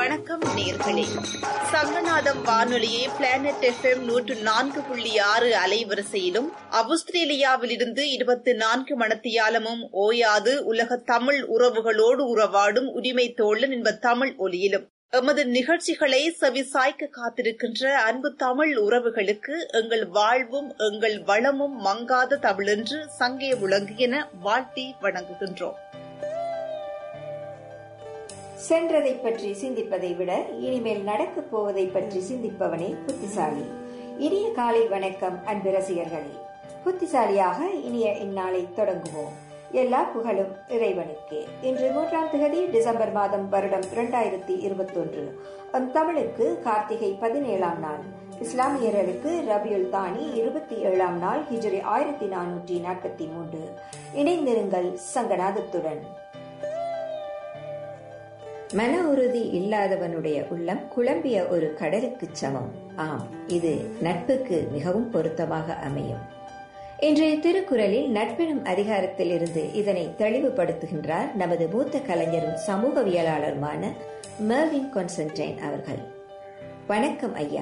வணக்கம் நேர்களே சங்கநாதம் வானொலியை பிளானட் எஃப்எம் நூற்று நான்கு புள்ளி ஆறு அலைவரிசையிலும் அவுஸ்திரேலியாவிலிருந்து இருபத்தி நான்கு மணத்தியாலமும் ஓயாது உலக தமிழ் உறவுகளோடு உறவாடும் உரிமை தோழன் என்ப தமிழ் ஒலியிலும் எமது நிகழ்ச்சிகளை செவிசாய்க்க காத்திருக்கின்ற அன்பு தமிழ் உறவுகளுக்கு எங்கள் வாழ்வும் எங்கள் வளமும் மங்காத தமிழென்று சங்கே விளங்குகின வாழ்த்தி வணங்குகின்றோம் சென்றதை பற்றி சிந்திப்பதை விட இனிமேல் நடக்கப் போவதை பற்றி சிந்திப்பவனே புத்திசாலி இனிய காலை வணக்கம் அன்பு ரசிகர்களே புத்திசாலியாக இனிய இந்நாளை தொடங்குவோம் எல்லா புகழும் இறைவனுக்கே இன்று மூன்றாம் தேதி டிசம்பர் மாதம் வருடம் இரண்டாயிரத்தி இருபத்தொன்று அம் தமிழுக்கு கார்த்திகை பதினேழாம் நாள் இஸ்லாமியர்களுக்கு ரபியுல் தானி இருபத்தி ஏழாம் நாள் ஹிஜரி ஆயிரத்தி நானூற்றி நாற்பத்தி மூன்று இணைந்திருங்கள் சங்கநாதத்துடன் மன உறுதி இல்லாதவனுடைய உள்ளம் குழம்பிய ஒரு கடலுக்கு சமம் ஆம் இது நட்புக்கு மிகவும் பொருத்தமாக அமையும் இன்றைய திருக்குறளில் நட்பெனும் அதிகாரத்தில் இருந்து இதனை தெளிவுபடுத்துகின்றார் நமது மூத்த கலைஞரும் சமூகவியலாளருமான மெர்வின் கொன்சன்டைன் அவர்கள் வணக்கம் ஐயா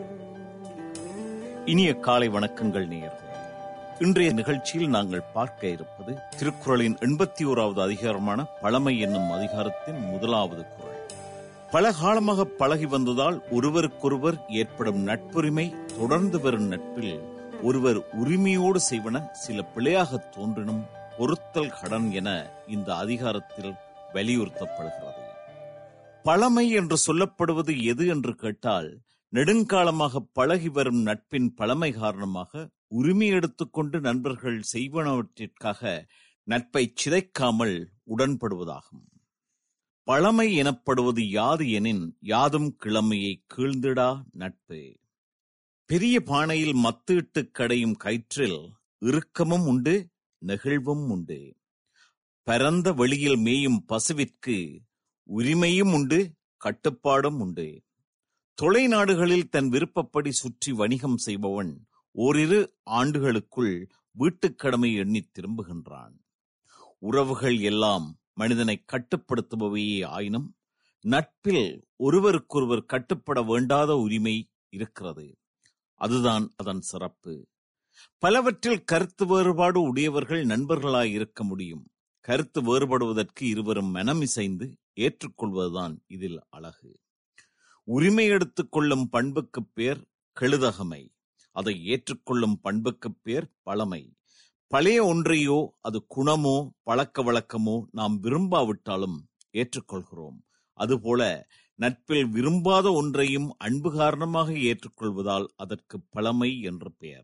இனிய காலை வணக்கங்கள் நேயர்களே இன்றைய நிகழ்ச்சியில் நாங்கள் பார்க்க இருப்பது திருக்குறளின் எண்பத்தி ஓராவது அதிகாரமான பழமை என்னும் அதிகாரத்தின் முதலாவது குரல் பல காலமாக பழகி வந்ததால் ஒருவருக்கொருவர் ஏற்படும் நட்புரிமை தொடர்ந்து வரும் நட்பில் ஒருவர் உரிமையோடு செய்வன சில பிழையாக தோன்றினும் பொருத்தல் கடன் என இந்த அதிகாரத்தில் வலியுறுத்தப்படுகிறது பழமை என்று சொல்லப்படுவது எது என்று கேட்டால் நெடுங்காலமாக பழகி வரும் நட்பின் பழமை காரணமாக உரிமை எடுத்துக்கொண்டு நண்பர்கள் செய்வனவற்றிற்காக நட்பை சிதைக்காமல் உடன்படுவதாகும் பழமை எனப்படுவது யாது எனின் யாதும் கிழமையை கீழ்ந்திடா நட்பு பெரிய பானையில் மத்து இட்டு கடையும் கயிற்றில் இறுக்கமும் உண்டு நெகிழ்வும் உண்டு பரந்த வெளியில் மேயும் பசுவிற்கு உரிமையும் உண்டு கட்டுப்பாடும் உண்டு தொலைநாடுகளில் தன் விருப்பப்படி சுற்றி வணிகம் செய்பவன் ஓரிரு ஆண்டுகளுக்குள் வீட்டுக்கடமை எண்ணித் திரும்புகின்றான் உறவுகள் எல்லாம் மனிதனை கட்டுப்படுத்துபவையே ஆயினும் நட்பில் ஒருவருக்கொருவர் கட்டுப்பட வேண்டாத உரிமை இருக்கிறது அதுதான் அதன் சிறப்பு பலவற்றில் கருத்து வேறுபாடு உடையவர்கள் நண்பர்களாய் இருக்க முடியும் கருத்து வேறுபடுவதற்கு இருவரும் மனமிசைந்து ஏற்றுக்கொள்வதுதான் இதில் அழகு உரிமை எடுத்துக் கொள்ளும் பண்புக்கு பேர் கெழுதகமை அதை ஏற்றுக்கொள்ளும் பண்புக்கு பேர் பழமை பழைய ஒன்றையோ அது குணமோ பழக்க வழக்கமோ நாம் விரும்பாவிட்டாலும் ஏற்றுக்கொள்கிறோம் அதுபோல நட்பில் விரும்பாத ஒன்றையும் அன்பு காரணமாக ஏற்றுக்கொள்வதால் அதற்கு பழமை என்று பெயர்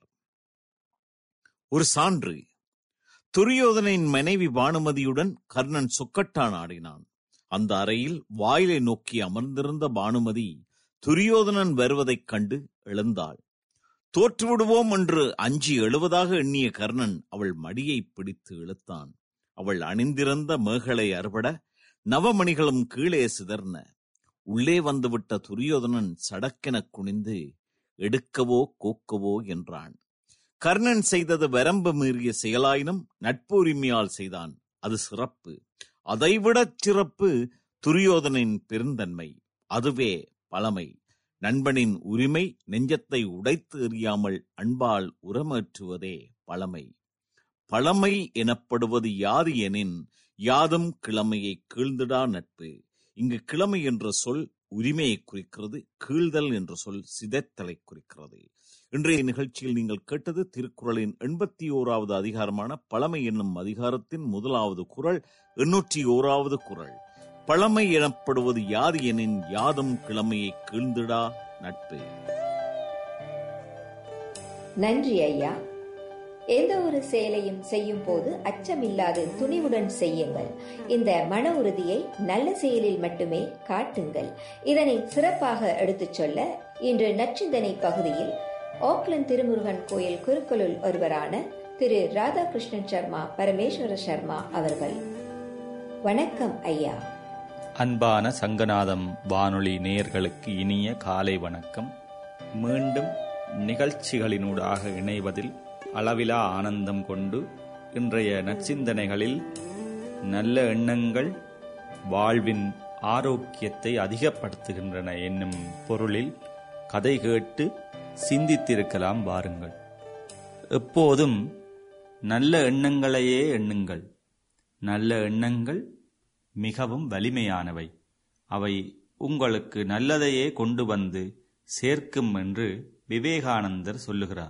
ஒரு சான்று துரியோதனின் மனைவி பானுமதியுடன் கர்ணன் சொக்கட்டான் ஆடினான் அந்த அறையில் வாயிலை நோக்கி அமர்ந்திருந்த பானுமதி துரியோதனன் வருவதைக் கண்டு எழுந்தாள் தோற்றுவிடுவோம் என்று அஞ்சி எழுவதாக எண்ணிய கர்ணன் அவள் மடியை பிடித்து இழுத்தான் அவள் அணிந்திருந்த மேகலை அறுபட நவமணிகளும் கீழே சிதர்ன உள்ளே வந்துவிட்ட துரியோதனன் சடக்கெனக் குனிந்து எடுக்கவோ கோக்கவோ என்றான் கர்ணன் செய்தது வரம்பு மீறிய செயலாயினும் நட்பு உரிமையால் செய்தான் அது சிறப்பு அதைவிடச் சிறப்பு துரியோதனின் பெருந்தன்மை அதுவே பழமை நண்பனின் உரிமை நெஞ்சத்தை உடைத்து எறியாமல் அன்பால் உரமேற்றுவதே பழமை பழமை எனப்படுவது யாது எனின் யாதும் கிழமையை கீழ்ந்திடா நட்பு இங்கு கிழமை என்ற சொல் உரிமையை குறிக்கிறது கீழ்தல் என்ற சொல் சிதைத்தலை குறிக்கிறது இன்றைய நிகழ்ச்சியில் நீங்கள் கேட்டது திருக்குறளின் எண்பத்தி ஓராவது அதிகாரமான பழமை என்னும் அதிகாரத்தின் முதலாவது குரல் எண்ணூற்றி ஓராவது குரல் பழமை எனப்படுவது யாது எனின் யாதும் கிழமையை கீழ்ந்திடா நட்பு நன்றி ஐயா எந்த ஒரு செயலையும் செய்யும் போது அச்சமில்லாது துணிவுடன் செய்யுங்கள் இந்த மன உறுதியை நல்ல செயலில் மட்டுமே காட்டுங்கள் இதனை சிறப்பாக எடுத்துச் சொல்ல இன்று நச்சிந்தனை பகுதியில் ஆக்லண்ட் திருமுருகன் கோயில் குருக்களுள் ஒருவரான திரு ராதாகிருஷ்ணன் சர்மா பரமேஸ்வர சர்மா அவர்கள் வணக்கம் ஐயா அன்பான சங்கநாதம் வானொலி நேயர்களுக்கு இனிய காலை வணக்கம் மீண்டும் நிகழ்ச்சிகளினூடாக இணைவதில் அளவிலா ஆனந்தம் கொண்டு இன்றைய நற்சிந்தனைகளில் நல்ல எண்ணங்கள் வாழ்வின் ஆரோக்கியத்தை அதிகப்படுத்துகின்றன என்னும் பொருளில் கதை கேட்டு சிந்தித்திருக்கலாம் வாருங்கள் எப்போதும் நல்ல எண்ணங்களையே எண்ணுங்கள் நல்ல எண்ணங்கள் மிகவும் வலிமையானவை அவை உங்களுக்கு நல்லதையே கொண்டு வந்து சேர்க்கும் என்று விவேகானந்தர் சொல்லுகிறார்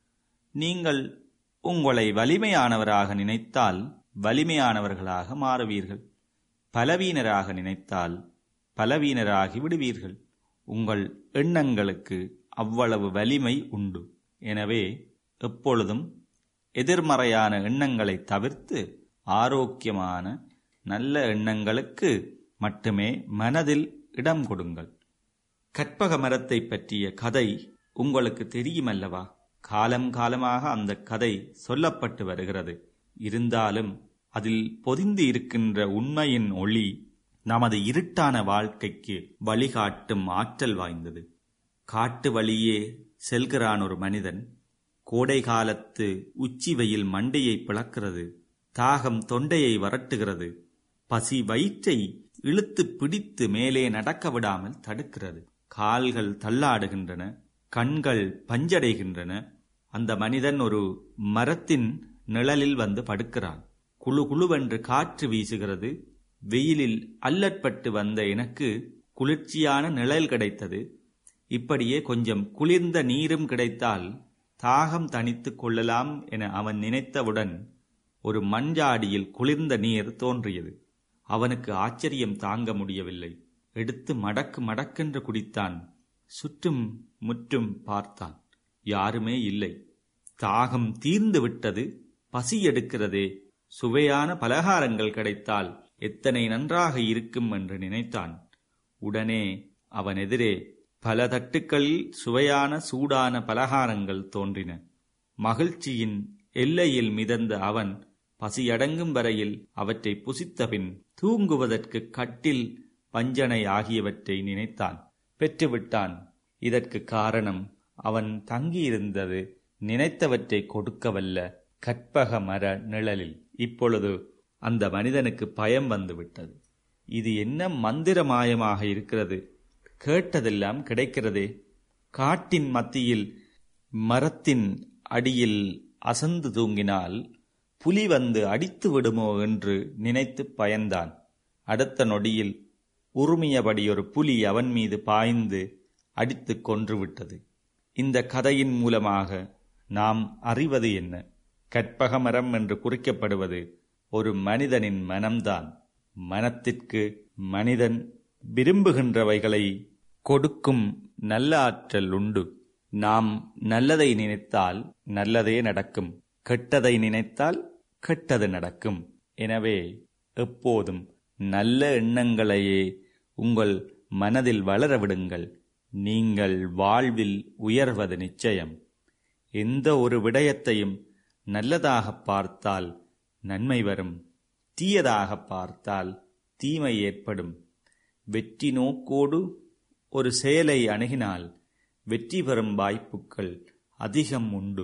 நீங்கள் உங்களை வலிமையானவராக நினைத்தால் வலிமையானவர்களாக மாறுவீர்கள் பலவீனராக நினைத்தால் பலவீனராகி விடுவீர்கள் உங்கள் எண்ணங்களுக்கு அவ்வளவு வலிமை உண்டு எனவே எப்பொழுதும் எதிர்மறையான எண்ணங்களை தவிர்த்து ஆரோக்கியமான நல்ல எண்ணங்களுக்கு மட்டுமே மனதில் இடம் கொடுங்கள் கற்பக மரத்தை பற்றிய கதை உங்களுக்கு தெரியுமல்லவா காலம் காலமாக அந்த கதை சொல்லப்பட்டு வருகிறது இருந்தாலும் அதில் பொதிந்து இருக்கின்ற உண்மையின் ஒளி நமது இருட்டான வாழ்க்கைக்கு வழிகாட்டும் ஆற்றல் வாய்ந்தது காட்டு வழியே செல்கிறான் ஒரு மனிதன் கோடை காலத்து உச்சி வெயில் மண்டையை பிளக்கிறது தாகம் தொண்டையை வரட்டுகிறது பசி வயிற்றை இழுத்து பிடித்து மேலே நடக்க விடாமல் தடுக்கிறது கால்கள் தள்ளாடுகின்றன கண்கள் பஞ்சடைகின்றன அந்த மனிதன் ஒரு மரத்தின் நிழலில் வந்து படுக்கிறான் குழு குழுவென்று காற்று வீசுகிறது வெயிலில் அல்லற்பட்டு வந்த எனக்கு குளிர்ச்சியான நிழல் கிடைத்தது இப்படியே கொஞ்சம் குளிர்ந்த நீரும் கிடைத்தால் தாகம் தணித்துக் கொள்ளலாம் என அவன் நினைத்தவுடன் ஒரு மஞ்சாடியில் குளிர்ந்த நீர் தோன்றியது அவனுக்கு ஆச்சரியம் தாங்க முடியவில்லை எடுத்து மடக்கு மடக்கென்று குடித்தான் சுற்றும் முற்றும் பார்த்தான் யாருமே இல்லை தாகம் தீர்ந்து விட்டது பசி எடுக்கிறதே சுவையான பலகாரங்கள் கிடைத்தால் எத்தனை நன்றாக இருக்கும் என்று நினைத்தான் உடனே அவன் எதிரே பல தட்டுக்களில் சுவையான சூடான பலகாரங்கள் தோன்றின மகிழ்ச்சியின் எல்லையில் மிதந்த அவன் பசியடங்கும் வரையில் அவற்றை புசித்தபின் தூங்குவதற்கு கட்டில் பஞ்சனை ஆகியவற்றை நினைத்தான் பெற்றுவிட்டான் இதற்கு காரணம் அவன் தங்கியிருந்தது நினைத்தவற்றை கொடுக்கவல்ல கற்பக மர நிழலில் இப்பொழுது அந்த மனிதனுக்கு பயம் வந்துவிட்டது இது என்ன மந்திர மாயமாக இருக்கிறது கேட்டதெல்லாம் கிடைக்கிறதே காட்டின் மத்தியில் மரத்தின் அடியில் அசந்து தூங்கினால் புலி வந்து அடித்து விடுமோ என்று நினைத்து பயந்தான் அடுத்த நொடியில் உருமியபடி ஒரு புலி அவன் மீது பாய்ந்து அடித்து கொன்றுவிட்டது இந்த கதையின் மூலமாக நாம் அறிவது என்ன கற்பகமரம் என்று குறிக்கப்படுவது ஒரு மனிதனின் மனம்தான் மனத்திற்கு மனிதன் விரும்புகின்றவைகளை கொடுக்கும் நல்ல ஆற்றல் உண்டு நாம் நல்லதை நினைத்தால் நல்லதே நடக்கும் கெட்டதை நினைத்தால் கெட்டது நடக்கும் எனவே எப்போதும் நல்ல எண்ணங்களையே உங்கள் மனதில் வளர விடுங்கள் நீங்கள் வாழ்வில் உயர்வது நிச்சயம் எந்த ஒரு விடயத்தையும் நல்லதாக பார்த்தால் நன்மை வரும் தீயதாக பார்த்தால் தீமை ஏற்படும் வெற்றி நோக்கோடு ஒரு செயலை அணுகினால் வெற்றி பெறும் வாய்ப்புகள் அதிகம் உண்டு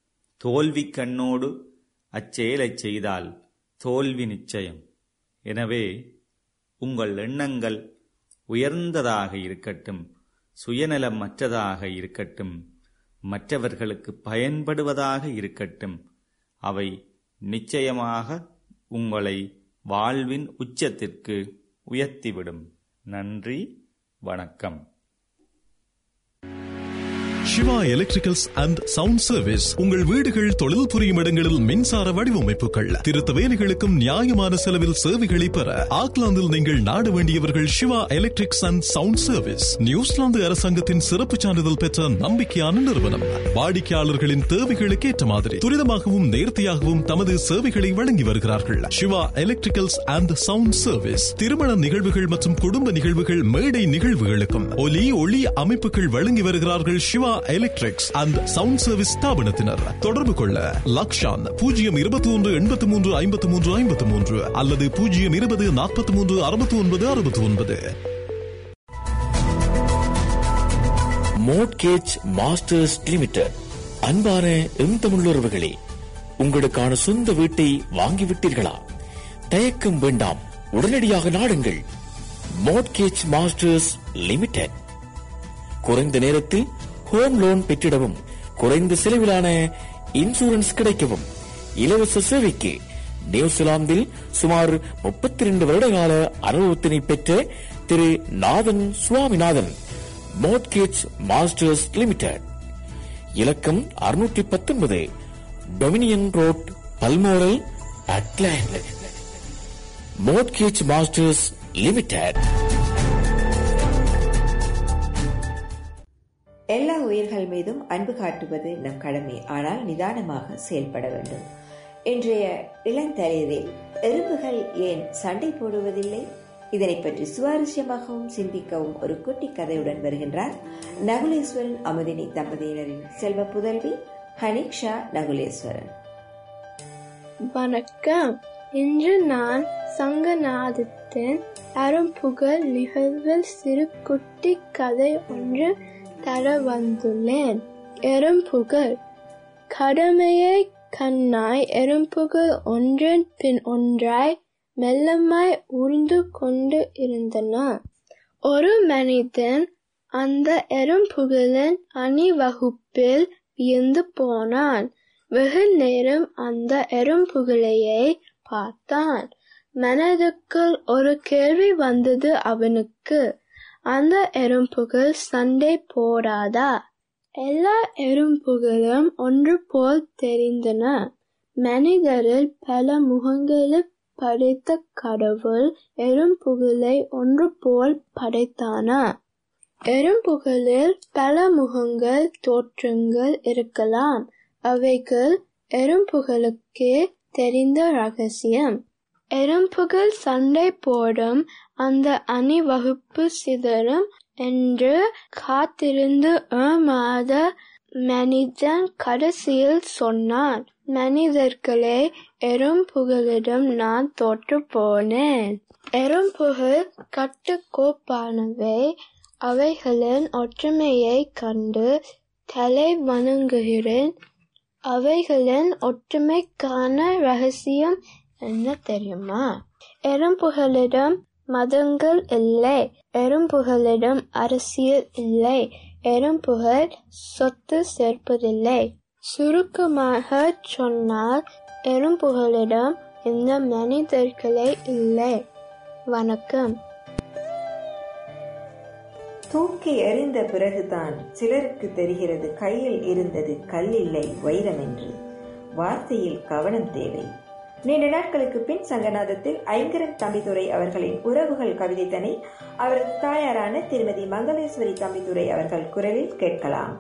தோல்வி கண்ணோடு அச்செயலைச் செய்தால் தோல்வி நிச்சயம் எனவே உங்கள் எண்ணங்கள் உயர்ந்ததாக இருக்கட்டும் சுயநலமற்றதாக இருக்கட்டும் மற்றவர்களுக்கு பயன்படுவதாக இருக்கட்டும் அவை நிச்சயமாக உங்களை வாழ்வின் உச்சத்திற்கு உயர்த்திவிடும் நன்றி வணக்கம் Siva electricals and sound service உங்கள் வீடுகள் தொழில் புரியும் இடங்களில் மின்சார வடிவமைப்புகள் திருத்த வேலைகளுக்கும் நியாயமான செலவில் சேவைகளை பெற ஆக்லாந்தில் நீங்கள் நாட வேண்டியவர்கள் Siva electrics and sound service New Zealand அரசாங்கத்தின் சிறப்பு சான்றிதழ் பெற்ற நம்பிக்கையான நிறுவனம் வாடிக்கையாளர்களின் தேவைகளுக்கு ஏற்ற மாதிரி துரிதமாகவும் நேர்த்தியாகவும் தமது சேவைகளை வழங்கி வருகிறார்கள் Siva electricals and sound service திருமண நிகழ்வுகள் மற்றும் குடும்ப நிகழ்வுகள் மேடை நிகழ்வுகளுக்கும் ஒலி ஒளி அமைப்புகள் வழங்கி வருகிறார்கள் Siva electrics and sound service ஸ்தாபனத்தினர் தொடர்பு கொள்ள லக்ஷான் பூஜ்ஜியம் இருபத்தி ஒன்று எண்பத்தி மூன்று ஐம்பத்தி மூன்று ஐம்பத்தி மூன்று அல்லது பூஜ்ஜியம் இருபது நாற்பத்தி மூன்று அறுபத்தி ஒன்பது அறுபத்தி ஒன்பது மோட்கேஜ் மாஸ்டர்ஸ் லிமிடெட் அன்பான எம் தமிழுறவுகளே உங்களுக்கான சொந்த வீட்டை வாங்கிவிட்டீர்களா தயக்கம் வேண்டாம் உடனடியாக நாடுங்கள் மோட்கேஜ் மாஸ்டர்ஸ் லிமிடெட் குறைந்த நேரத்தில் ஹோம் லோன் பெற்றிடவும் குறைந்த செலவிலான இன்சூரன்ஸ் கிடைக்கவும் இலவச சேவைக்கு நியூசிலாந்தில் சுமார் முப்பத்தி ரெண்டு வருடகால அனுபவத்தினை பெற்ற Thiru Nathan Swaminathan mortgage masters limited இலக்கம் அறுநூற்றி பத்தொன்பது டொமினியன் ரோட் பல்மோரல் அட்லாண்ட் மோட்கேஜ் மாஸ்டர்ஸ் லிமிடெட் எல்லா உயிர்கள் மீதும் அன்பு காட்டுவது நம் கடமை ஆனால் நிதானமாக செயல்பட வேண்டும் இன்றைய இளந்தலைவரில் எறும்புகள் ஏன் சண்டை போடுவதில்லை இதனை பற்றி சுவாரஸ்யமாகவும் சிந்திக்கவும் ஒரு குட்டி கதையுடன் வருகின்றார் நகுலேஸ்வரன் அமுதினி தம்பதியினரின் செல்வ புதல்வி ஹனிக்ஷா நகுலேஸ்வரன் வணக்கம் இன்று நான் சங்கநாதத்தின் அரும்புகழ் நிகழ்வில் சிறு குட்டி கதை ஒன்று தர வந்துள்ளேன் எறும்புகள் கடமையை கண்ணாய் எறும்புகள் ஒன்றன் பின் ஒன்றாய் மெல்லமாய் உருந்து கொண்டு இருந்தன ஒரு மனிதன் அந்த எறும்புகளின் அணிவகுப்பில் வியந்து போனான் வெகு நேரம் அந்த எறும்புகளையே பார்த்தான் மனதுக்குள் ஒரு கேள்வி வந்தது அவனுக்கு அந்த எறும்புகள் சண்டை போடாதா எல்லா எறும்புகளும் ஒன்று போல் தெரிந்தன மனிதரில் பல முகங்களை படைத்த கடவுள் எறும்புகளை ஒன்று போல் படைத்தானா எறும்புகளில் பல முகங்கள் தோற்றங்கள் இருக்கலாம் அவைகள் எறும்புகளுக்கே தெரிந்த ரகசியம் எறும்புகள் சண்டை போடும் அந்த அணிவகுப்பு சிதறும் என்று காத்திருந்து ஏமாத மனிதன் கடைசியில் சொன்னான் மனிதர்களே எறும்புகளிடம் நான் தோற்று போனேன் எறும்புகள் கட்டுக்கோப்பானவை அவைகளின் ஒற்றுமையை கண்டு தலை வணங்குகிறேன் அவைகளின் ஒற்றுமைக்கான ரகசியம் என்ன தெரியுமா எறும்புகளிடம் மதங்கள் இல்லை எறும்புகளிடம் அரசியல் இல்லை எறும்புகள் சொத்து சேர்ப்பதில்லை சுருக்கமாக சொன்னால் எறும்புகளிடம் இந்த மனிதர்களே இல்லை வணக்கம் தூக்கி எறிந்த பிறகுதான் சிலருக்கு தெரிகிறது கையில் இருந்தது கல்லில்லை வைரம் என்று வார்த்தையில் கவனம் தேவை நீண்ட நாட்களுக்கு பின் சங்கநாதத்தில் ஐங்கரன் தம்பிதுரை அவர்களின் உறவுகள் கவிதைத்தனை அவரது தாயாரான திருமதி மங்களேஸ்வரி தம்பிதுரை அவர்கள் குரலில் கேட்கலாம்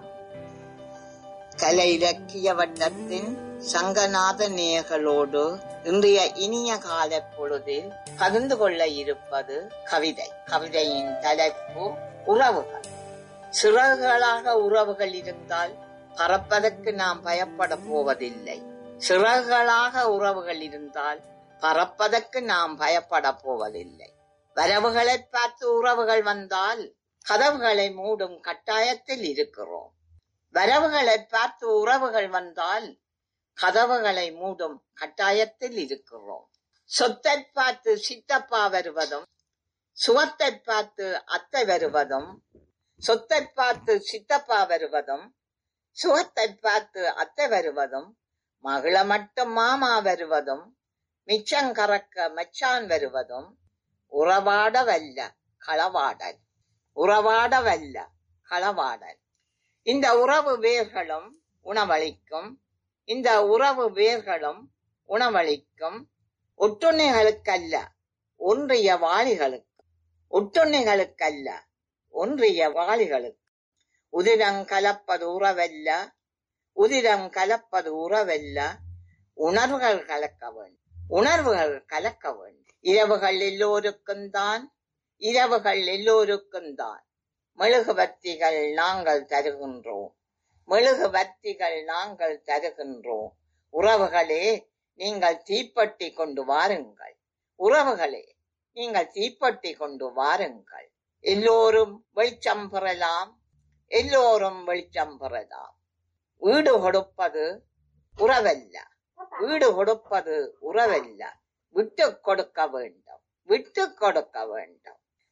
கலை இலக்கிய வட்டத்தின் சங்கநாத நேயர்களோடு இன்றைய இனிய கால பொழுதில் பகிர்ந்து கொள்ள இருப்பது கவிதை கவிதையின் தலைப்பு உறவுகள் சிறகுகளாக உறவுகள் இருந்தால் பறப்பதற்கு நாம் பயப்பட போவதில்லை சிறகுகளாக உறவுகள் இருந்தால் பறப்பதற்கு நாம் பயப்பட போவதில்லை வரவுகளை பார்த்து உறவுகள் வந்தால் கதவுகளை மூடும் கட்டாயத்தில் இருக்கிறோம் வரவுகளை பார்த்து உறவுகள் வந்தால் கதவுகளை மூடும் கட்டாயத்தில் இருக்கிறோம் சொத்தை பார்த்து சித்தப்பா வருவதும் சுகத்தை பார்த்து அத்தை வருவதும் சொத்தை பார்த்து சித்தப்பா வருவதும் சுகத்தை பார்த்து அத்தை வருவதும் மகள மட்டும் மாமா வருவதும் மிச்சம் கறக்க மச்சான் வருவதும் உறவாட வல்ல களவாடல் உறவாட வல்ல களவாடல் இந்த உறவு வேர்களும் உணவளிக்கும் இந்த உறவு வேர்களும் உணவளிக்கும் ஒட்டுண்ணைகளுக்கல்ல ஒன்றிய வாளிகளுக்கு ஒட்டுண்ணைகளுக்கல்ல ஒன்றிய வாளிகளுக்கு உதிரம் கலப்பது உறவல்ல உதிரம் கலப்பது உறவல்ல உணர்வுகள் கலக்க வேண்டும் உணர்வுகள் கலக்க வேண்டும் இரவுகள் எல்லோருக்கும் தான் இரவுகள் எல்லோருக்கும் தான் மெழுகுவர்த்திகள் நாங்கள் தருகின்றோம் மெழுகுவர்த்திகள் நாங்கள் தருகின்றோம் உறவுகளே நீங்கள் தீப்பட்டி கொண்டு வாருங்கள் உறவுகளே நீங்கள் தீப்பட்டி கொண்டு வாருங்கள் எல்லோரும் வெளிச்சம் பெறலாம் எல்லோரும் வெளிச்சம் பெறலாம் வீடு கொடுப்பது உறவல்ல வீடு கொடுப்பது உறவல்ல விட்டு கொடுக்க வேண்டும் விட்டு கொடுக்க வேண்டும்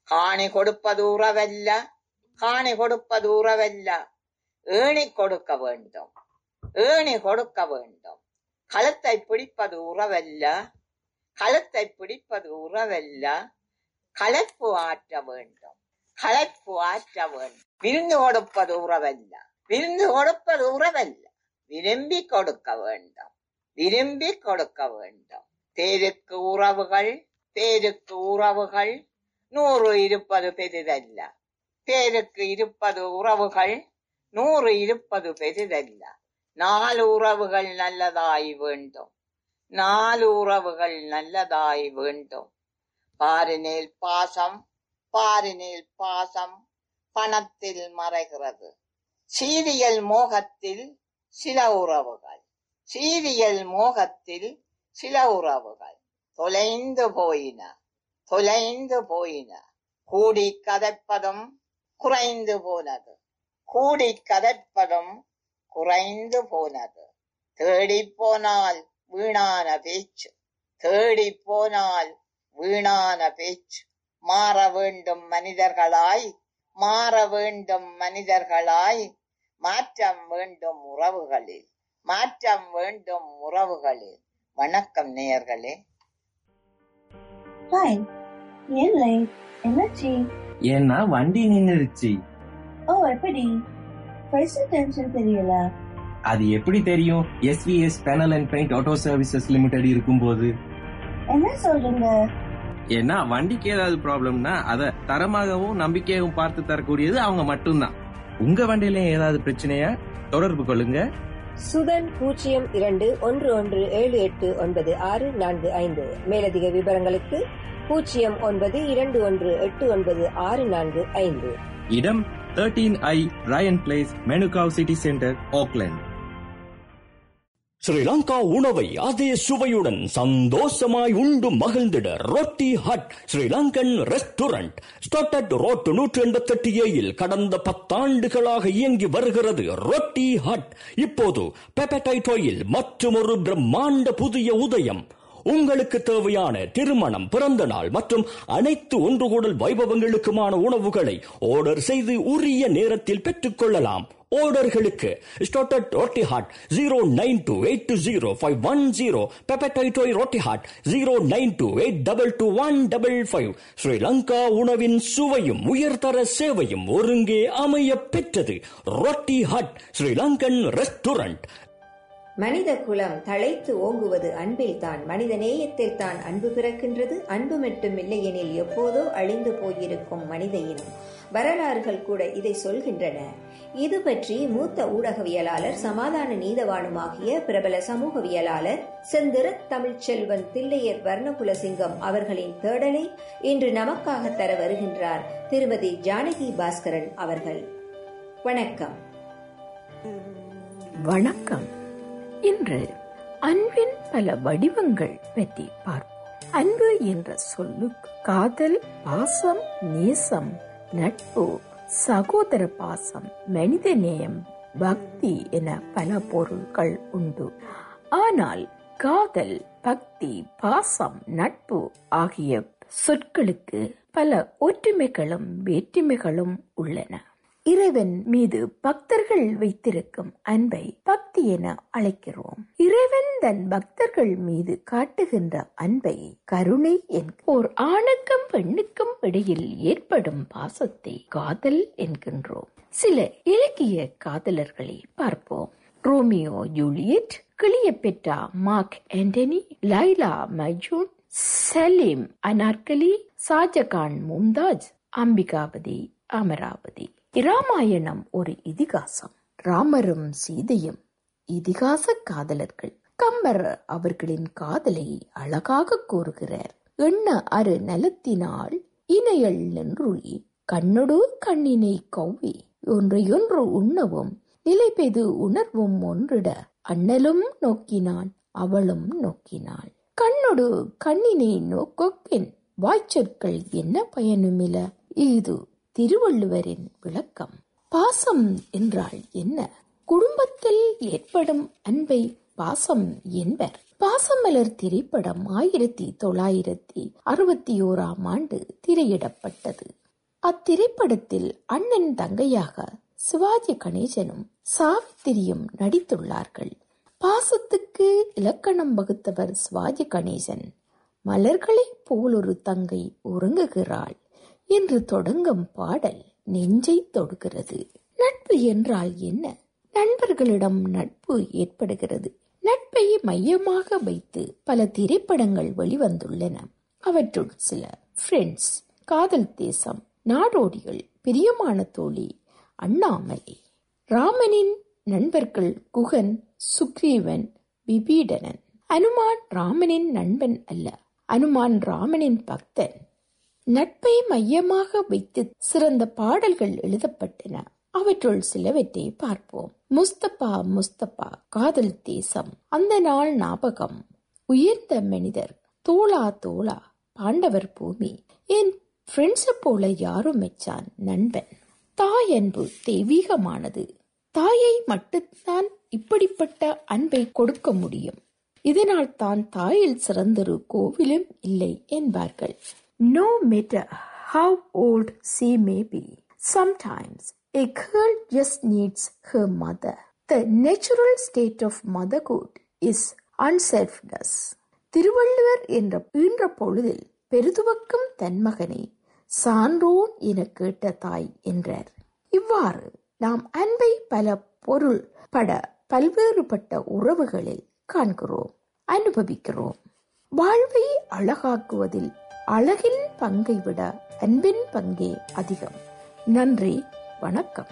காணி கொடுப்பது உறவல்ல காணி கொடுப்பது உறவல்ல ஏணி கொடுக்க வேண்டும் ஏணி கொடுக்க வேண்டும் களத்தை பிடிப்பது உறவல்ல களத்தை பிடிப்பது உறவல்ல களைப்பு ஆற்ற வேண்டும் களைப்பு ஆற்ற வேண்டும் விருந்து கொடுப்பது உறவல்ல விருந்து கொடுப்பது உறவல்ல விரும்பி கொடுக்க வேண்டும் விரும்பி கொடுக்க வேண்டும் பேருக்கு உறவுகள் பேருக்கு உறவுகள் நூறு இருப்பது பெரிதல்ல பேருக்கு இருப்பது உறவுகள் நூறு இருப்பது பெரிதல்ல நாலு உறவுகள் நல்லதாய் வேண்டும் நாலு உறவுகள் நல்லதாய் வேண்டும் பாரினேல் பாசம் பாரினேல் பாசம் பணத்தில் மறைகிறது சீரியல் மோகத்தில் சில உறவுகள் சீரியல் மோகத்தில் சில உறவுகள் தொலைந்து போயின தொலைந்து போயின கூடி கதைப்பதும் குறைந்து போனது கூடி கதைப்பதும் குறைந்து போனது தேடி போனால் வீணான பேச்சு தேடி போனால் வீணான பேச்சு மாற வேண்டும் மனிதர்களாய் மாற வேண்டும் மனிதர்களாய் மாற்றம் வேண்டும் உறவுகளில் மாற்றம் வேண்டும் உறவுகளில் வணக்கம் நேயர்களே ஹாய் ஏன் லேட் என்னாச்சு ஏன்னா வண்டி நின்னுடுச்சு ஓ எப்படி பைசா டென்ஷன் தெரியல அது எப்படி தெரியும் SVS panel and paint auto services limited இருக்கும்போது என்ன சொல்றீங்க ஏன்னா வண்டிக்கு ஏதாவது ப்ராப்ளம்னா அத தரமாகவும் நம்பிக்கையாகவும் பார்த்து தரக்கூடியது அவங்க மட்டும்தான் உங்க வண்டியில ஏதாவது பிரச்சனையா தொடர்பு கொள்ளுங்க சுதன் பூஜ்ஜியம் இரண்டு ஒன்று ஒன்று ஏழு எட்டு ஒன்பது ஆறு நான்கு ஐந்து மேலதிக விவரங்களுக்கு பூஜ்ஜியம் ஒன்பது இரண்டு ஒன்று எட்டு ஒன்பது ஆறு நான்கு ஐந்து இடம் thirteen I Ryan place Manukau city centre Auckland Sri Lanka உணவை அதே சுவையுடன் சந்தோஷமாய் உண்டு மகிழ்ந்திட roti hut Sri Lankan restaurant Stoddard road நூற்றி எண்பத்தி எட்டு ஏயில் கடந்த பத்தாண்டுகளாக இயங்கி வருகிறது ரொட்டி ஹட் இப்போது பெப்படைட்டோயில் மற்றும் ஒரு பிரம்மாண்ட புதிய உதயம் உங்களுக்கு தேவையான திருமணம் பிறந்த நாள் மற்றும் அனைத்து ஒன்றுகூடல் வைபவங்களுக்குமான உணவுகளை ஆர்டர் செய்து உரிய நேரத்தில் பெற்றுக் கொள்ளலாம் ஆர்டர்களுக்கு Stoddard roti hut zero nine two eight two zero five one zero பெப்படைட்டோய் roti hut zero nine two eight double two one double five Sri Lanka உணவின் சுவையும் உயர்தர சேவையும் ஒருங்கே அமைய பெற்றது ரொட்டி ஹட் ஸ்ரீலங்கன் ரெஸ்டாரண்ட் மனித குலம் தழைத்து ஓங்குவது அன்பில் தான் மனித நேயத்தில் தான் அன்பு பிறக்கின்றது அன்பு மட்டும் இல்லையெனில் எப்போதோ அழிந்து போயிருக்கும் மனித இனம் வரலாறுகள் கூட இதை சொல்கின்றன இது பற்றி மூத்த ஊடகவியலாளர் சமாதான நீதவானுமாகிய பிரபல சமூகவியலாளர் செந்திர தமிழ்ச்செல்வன் தில்லையர் வர்ணகுலசிங்கம் அவர்களின் தேடலை இன்று நமக்காக தர வருகின்றார் திருமதி ஜானகி பாஸ்கரன் அவர்கள் வணக்கம் வணக்கம் இன்று அன்பின் பல வடிவங்கள் பற்றி பார்ப்போம் அன்பு என்ற சொல்லுக்கு காதல் பாசம் நேசம் நட்பு சகோதர பாசம் மனித நேயம் பக்தி என பல பொருட்கள் உண்டு ஆனால் காதல் பக்தி பாசம் நட்பு ஆகிய சொற்களுக்கு பல ஒற்றுமைகளும் வேற்றுமைகளும் உள்ளன இறைவன் மீது பக்தர்கள் வைத்திருக்கும் அன்பை பக்தி என அழைக்கிறோம் இறைவன் தன் பக்தர்கள் மீது காட்டுகின்ற அன்பை கருணை ஓர் ஆணுக்கும் பெண்ணுக்கும் இடையில் ஏற்படும் பாசத்தை காதல் என்கின்றோம் சில இலக்கிய காதலர்களை பார்ப்போம் Romeo Juliet Cleopatra Mark Antony Laila Majnu Salim Anarkali Shah Jahan Mumtaz Ambikapathi Amaravathi Ramayanam ஒரு இதிகாசம் ராமரும் சீதையும் இதிகாச காதலர்கள் கம்பர் அவர்களின் காதலை அழகாக கூறுகிறார் எண்ண அரு நலத்தினால் இணையல் நின்றுளி கண்ணொடு கண்ணினை கவ்வி ஒன்றையொன்று உண்ணவும் நிலை பெய்து உணர்வும் ஒன்றிட அண்ணலும் நோக்கினான் அவளும் நோக்கினாள் கண்ணொடு கண்ணினை நோக்கொக்கின் வாய்ச்சொற்கள் என்ன பயனுமில இது திருவள்ளுவரின் விளக்கம் பாசம் என்றால் என்ன குடும்பத்தில் ஏற்படும் அன்பை பாசம் என்பர் பாசமலர் திரைப்படம் ஆயிரத்தி தொள்ளாயிரத்தி அறுபத்தி ஓராம் ஆண்டு திரையிடப்பட்டது அத்திரைப்படத்தில் அண்ணன் தங்கையாக சிவாஜி கணேசனும் சாவித்திரியும் நடித்துள்ளார்கள் பாசத்துக்கு இலக்கணம் வகுத்தவர் சிவாஜி கணேசன் மலர்களைப் போல் ஒரு தங்கை உறங்குகிறாள் என்று தொடங்கும் பாடல் நெஞ்சை தொடுகிறது நட்பு என்றால் என்ன நண்பர்களிடம் நட்பு ஏற்படுகிறது நட்பை மையமாக வைத்து பல திரைப்படங்கள் வெளிவந்துள்ளன அவற்றுள் சில ஃப்ரெண்ட்ஸ் காதல் தேசம் நாடோடிகள் பிரியமான தோழி அண்ணாமலை ராமனின் நண்பர்கள் குகன் சுக்ரீவன் விபீடனன் அனுமான் ராமனின் நண்பன் அல்ல அனுமான் ராமனின் பக்தன் நட்பை மையமாக வைத்து சிறந்த பாடல்கள் எழுதப்பட்டன அவற்றுள் சிலவற்றை பார்ப்போம் முஸ்தபா முஸ்தபா காதல் தேசம் அந்த நாள் ஞாபகம் உயர்ந்த மனிதர் தோளா தோளா பாண்டவர் பூமி என் ஃப்ரெண்ட்ஸை போல யாரும் மெச்சான் நண்பன் தாய் அன்பு தெய்வீகமானது தாயை மட்டும்தான் இப்படிப்பட்ட அன்பை கொடுக்க முடியும் இதனால் தான் தாயில் சிறந்தொரு கோவிலும் இல்லை என்பார்கள் no matter how old she may be sometimes A girl just needs her mother. The natural state of motherhood is unselfness. Thiruvalluvar என்ற ஈன்ற பொழுதில் பெருதுவக்கும் தன் மகனை சான்றோன் என கேட்ட தாய் என்றார் இவ்வாறு நாம் அன்பை பல பொருள் பட பல்வேறுபட்ட உறவுகளில் காண்கிறோம் அனுபவிக்கிறோம் வாழ்வை அழகாக்குவதில் அழகின் பங்கை விட அன்பின் பங்கே அதிகம் நன்றி வணக்கம்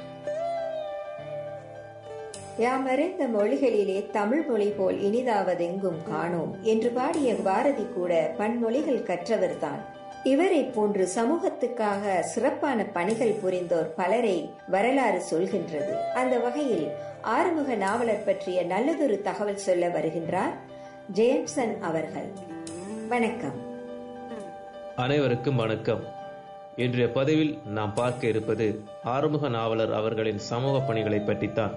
யாமறிந்த மொழிகளிலே தமிழ் மொழி போல் இனிதாவதெங்கும் காணோம் என்று பாடிய பாரதி கூட பன்மொழிகள் கற்றவர்தான் இவரை போன்று சமூகத்துக்காக சிறப்பான பணிகள் புரிந்தோர் பலரை வரலாறு சொல்கின்றது அந்த வகையில் ஆறுமுக நாவலர் பற்றிய நல்லதொரு தகவல் சொல்ல வருகின்றார் ஜேம்சன் அவர்கள் வணக்கம் அனைவருக்கும் வணக்கம் இன்றைய பதிவில் நாம் பார்க்க இருப்பது ஆறுமுக நாவலர் அவர்களின் சமூக பணிகளை பற்றித்தான்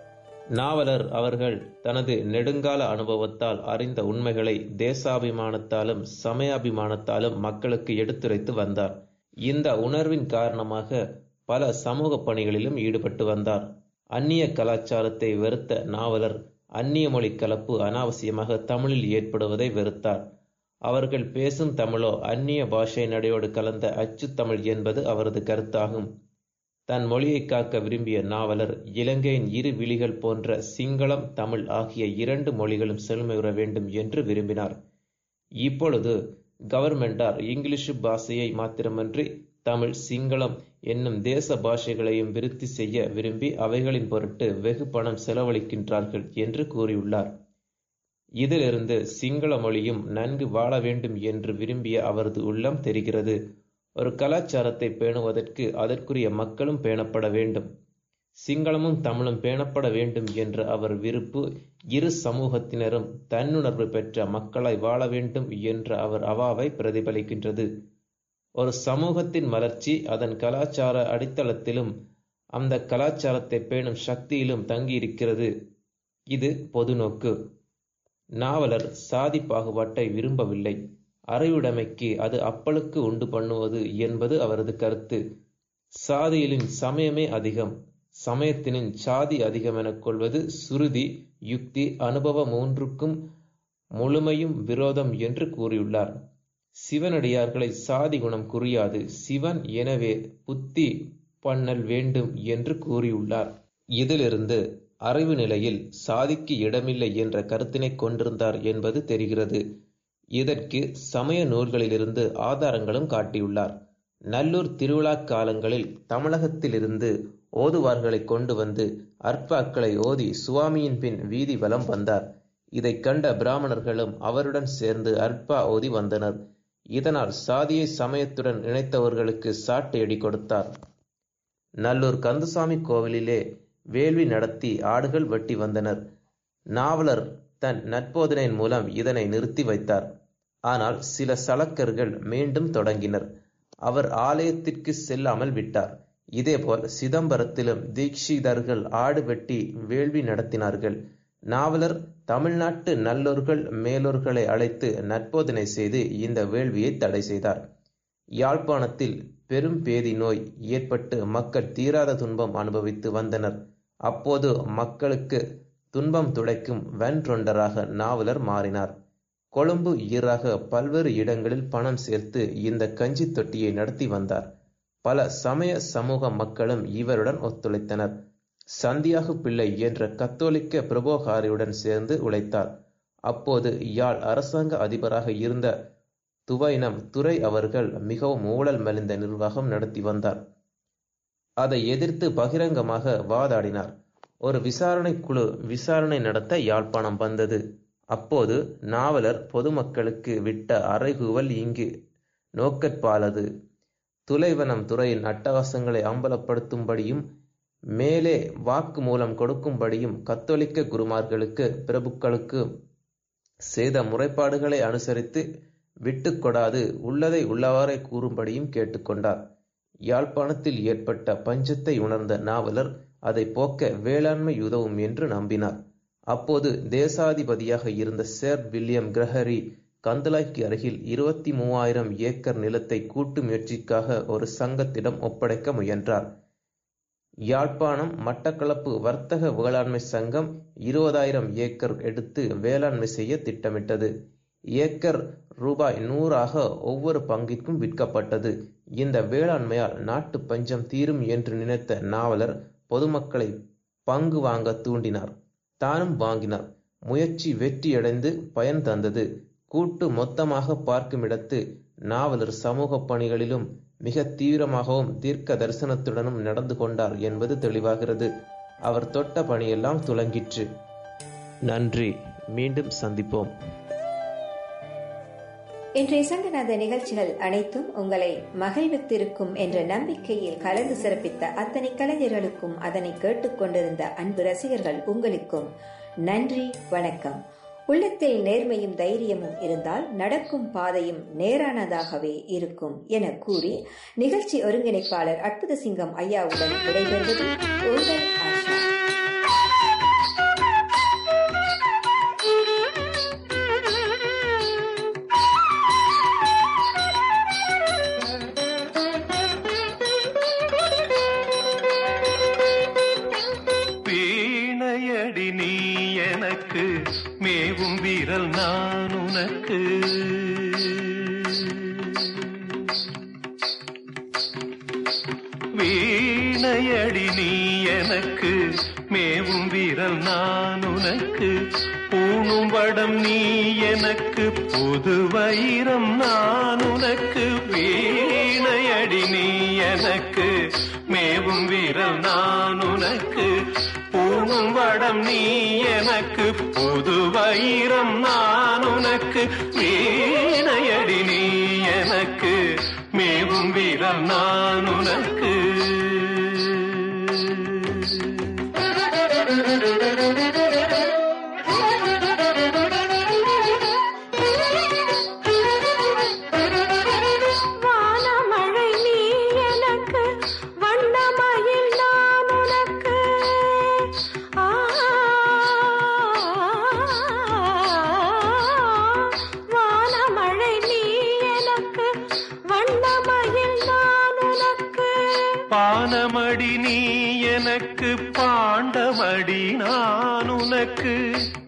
நாவலர் அவர்கள் தனது நெடுங்கால அனுபவத்தால் அறிந்த உண்மைகளை தேசாபிமானத்தாலும் சமயாபிமானத்தாலும் மக்களுக்கு எடுத்துரைத்து வந்தார் இந்த உணர்வின் காரணமாக பல சமூக பணிகளிலும் ஈடுபட்டு வந்தார் அந்நிய கலாச்சாரத்தை வெறுத்த நாவலர் அந்நிய மொழி கலப்பு அனாவசியமாக தமிழில் ஏற்படுவதை வெறுத்தார் அவர்கள் பேசும் தமிழோ அந்நிய பாஷை நடையோடு கலந்த அச்சு தமிழ் என்பது அவரது கருத்தாகும் தன் மொழியை காக்க விரும்பிய நாவலர் இலங்கையின் இரு விழிகள் போன்ற சிங்களம் தமிழ் ஆகிய இரண்டு மொழிகளும் செழுமையுற வேண்டும் என்று விரும்பினார் இப்பொழுது கவர்மெண்டார் இங்கிலீஷ் பாஷையை மாத்திரமன்றி தமிழ் சிங்களம் என்னும் தேச பாஷைகளையும் விருத்தி செய்ய விரும்பி அவைகளின் பொருட்டு வெகு பணம் செலவழிக்கின்றார்கள் என்று கூறியுள்ளார் இதிலிருந்து சிங்கள மொழியும் நன்கு வாழ வேண்டும் என்று விரும்பிய அவரது உள்ளம் தெரிகிறது ஒரு கலாச்சாரத்தை பேணுவதற்கு அதற்குரிய மக்களும் பேணப்பட வேண்டும் சிங்களமும் தமிழும் பேணப்பட வேண்டும் என்ற அவர் விருப்பு இரு சமூகத்தினரும் தன்னுணர்வு பெற்ற மக்களாய் வாழ வேண்டும் என்ற அவர் அவாவை பிரதிபலிக்கின்றது ஒரு சமூகத்தின் வளர்ச்சி அதன் கலாச்சார அடித்தளத்திலும் அந்த கலாச்சாரத்தை பேணும் சக்தியிலும் தங்கியிருக்கிறது இது பொதுநோக்கு நாவலர் சாதி பாகுபாட்டை விரும்பவில்லை அறிவுடைமைக்கு அது அப்பளுக்கு உண்டு பண்ணுவது என்பது அவரது கருத்து சாதியிலின் சமயமே அதிகம் சமயத்தினின் சாதி அதிகம் எனக் கொள்வது சுருதி யுக்தி அனுபவ மூன்றுக்கும் முழுமையும் விரோதம் என்று கூறியுள்ளார் சிவனடியார்களை சாதி குணம் குறியாது சிவன் எனவே புத்தி பண்ணல் வேண்டும் என்று கூறியுள்ளார் இதிலிருந்து அறிவு நிலையில் சாதிக்கு இடமில்லை என்ற கருத்தினை கொண்டிருந்தார் என்பது தெரிகிறது இதற்கு சமய நூல்களிலிருந்து ஆதாரங்களும் காட்டியுள்ளார் நல்லூர் திருவிழா காலங்களில் தமிழகத்திலிருந்து ஓதுவார்களை கொண்டு வந்து அற்பாக்களை ஓதி சுவாமியின் பின் வீதி வலம் வந்தார் இதைக் கண்ட பிராமணர்களும் அவருடன் சேர்ந்து அற்பா ஓதி வந்தனர் இதனால் சாதியை சமயத்துடன் இணைத்தவர்களுக்கு சாட்டையடி கொடுத்தார் நல்லூர் கந்தசாமி கோவிலிலே வேள்வி நடத்தி ஆடுகள் வெட்டி வந்தனர் நாவலர் தன் நட்போதனையின் மூலம் இதனை நிறுத்தி வைத்தார் ஆனால் சில சலக்கர்கள் மீண்டும் தொடங்கினர் அவர் ஆலயத்திற்கு செல்லாமல் விட்டார் இதேபோல் சிதம்பரத்திலும் தீட்சிதர்கள் ஆடு வெட்டி வேள்வி நடத்தினார்கள் நாவலர் தமிழ்நாட்டு நல்லோர்கள் மேலோர்களை அழைத்து நற்போதனை செய்து இந்த வேள்வியை தடை செய்தார் யாழ்ப்பாணத்தில் பெரும் பேதி நோய் ஏற்பட்டு மக்கள் தீராத துன்பம் அனுபவித்து வந்தனர் அப்போது மக்களுக்கு துன்பம் துடைக்கும் வென்றொண்டராக நாவலர் மாறினார் கொழும்பு ஈராக பல்வேறு இடங்களில் பணம் சேர்த்து இந்த கஞ்சி தொட்டியை நடத்தி வந்தார் பல சமய சமூக மக்களும் இவருடன் ஒத்துழைத்தனர் சந்தியாகு பிள்ளை என்ற கத்தோலிக்க பிரபோகாரியுடன் சேர்ந்து உழைத்தார் அப்போது யாழ் அரசாங்க அதிபராக இருந்த துவைனம் துரை அவர்கள் மிகவும் ஊழல் மலிந்த நிர்வாகம் நடத்தி வந்தார் அதை எதிர்த்து பகிரங்கமாக வாதாடினார் ஒரு விசாரணை குழு விசாரணை நடத்த யாழ்ப்பாணம் வந்தது அப்போது நாவலர் பொதுமக்களுக்கு விட்ட அறைகூவல் இங்கு நோக்கற்பாலது துலைவனம் துறையின் அட்டகாசங்களை அம்பலப்படுத்தும்படியும் மேலே வாக்கு மூலம் கொடுக்கும்படியும் கத்தோலிக்க குருமார்களுக்கு பிரபுக்களுக்கு செய்த முறைப்பாடுகளை அனுசரித்து விட்டுக்கொடாது உள்ளதை உள்ளவாறே கூறும்படியும் கேட்டுக்கொண்டார் யாழ்ப்பாணத்தில் ஏற்பட்ட பஞ்சத்தை உணர்ந்த நாவலர் அதை போக்க வேளாண்மை உதவும் என்று நம்பினார் அப்போது தேசாதிபதியாக இருந்த சேர் வில்லியம் கிரஹரி கந்தலாய்க்கு அருகில் இருபத்தி மூவாயிரம் ஏக்கர் நிலத்தை கூட்டு முயற்சிக்காக ஒரு சங்கத்திடம் ஒப்படைக்க முயன்றார் யாழ்ப்பாணம் மட்டக்களப்பு வர்த்தக வேளாண்மை சங்கம் இருபதாயிரம் ஏக்கர் எடுத்து வேளாண்மை செய்ய திட்டமிட்டது ஏக்கர் ரூபாய் நூறாக ஒவ்வொரு பங்கிற்கும் விற்கப்பட்டது இந்த வேளாண்மையால் நாட்டு பஞ்சம் தீரும் என்று நினைத்த நாவலர் பொதுமக்களை பங்கு வாங்க தூண்டினார் தானும் வாங்கினார் முயற்சி வெற்றியடைந்து பயன் தந்தது கூட்டு மொத்தமாக பார்க்குமிடத்து நாவலர் சமூக பணிகளிலும் மிக தீவிரமாகவும் தீர்க்க தரிசனத்துடனும் நடந்து கொண்டார் என்பது தெளிவாகிறது அவர் தொட்ட பணியெல்லாம் துலங்கிற்று நன்றி மீண்டும் சந்திப்போம் இன்றைய சங்கநாத நிகழ்ச்சிகள் அனைத்தும் உங்களை மகிழ்வித்திருக்கும் என்ற நம்பிக்கையில் கலந்து சிறப்பித்த அத்தனை கலைஞர்களுக்கும் அதனை கேட்டுக்கொண்டிருந்த அன்பு ரசிகர்கள் உங்களுக்கும் நன்றி வணக்கம் உள்ளத்தில் நேர்மையும் தைரியமும் இருந்தால் நடக்கும் பாதையும் நேரானதாகவே இருக்கும் என கூறி நிகழ்ச்சி ஒருங்கிணைப்பாளர் அற்புத சிங்கம் ஐயாவுடன் விடைபெறுவது உங்கள் ஆஷா வீணையடி நீ எனக்கு மேவும் வீரல் நான் உனக்கு வீணையடி நீ எனக்கு மேவும் வீரல் நான் உனக்கு பூணும் வடம் நீ எனக்கு புது வைரம் நான் உனக்கு வீணையடி நீ எனக்கு மேவும் வீரல் நான் உனக்கு பூணும் வடம் நீ எனக்கு புது வைரம் நான் உனக்கு வீணையடி நீ எனக்கு மேவும் வீரல் நான் உனக்கு வானமழை நீ எனக்கு வண்ணமயில் நான் உனக்கு ஆ, வானமழை நீ எனக்கு வண்ணமயில் நான் உனக்கு பானமடி நீ எனக்கு பாண்டமடி நான் உனக்கு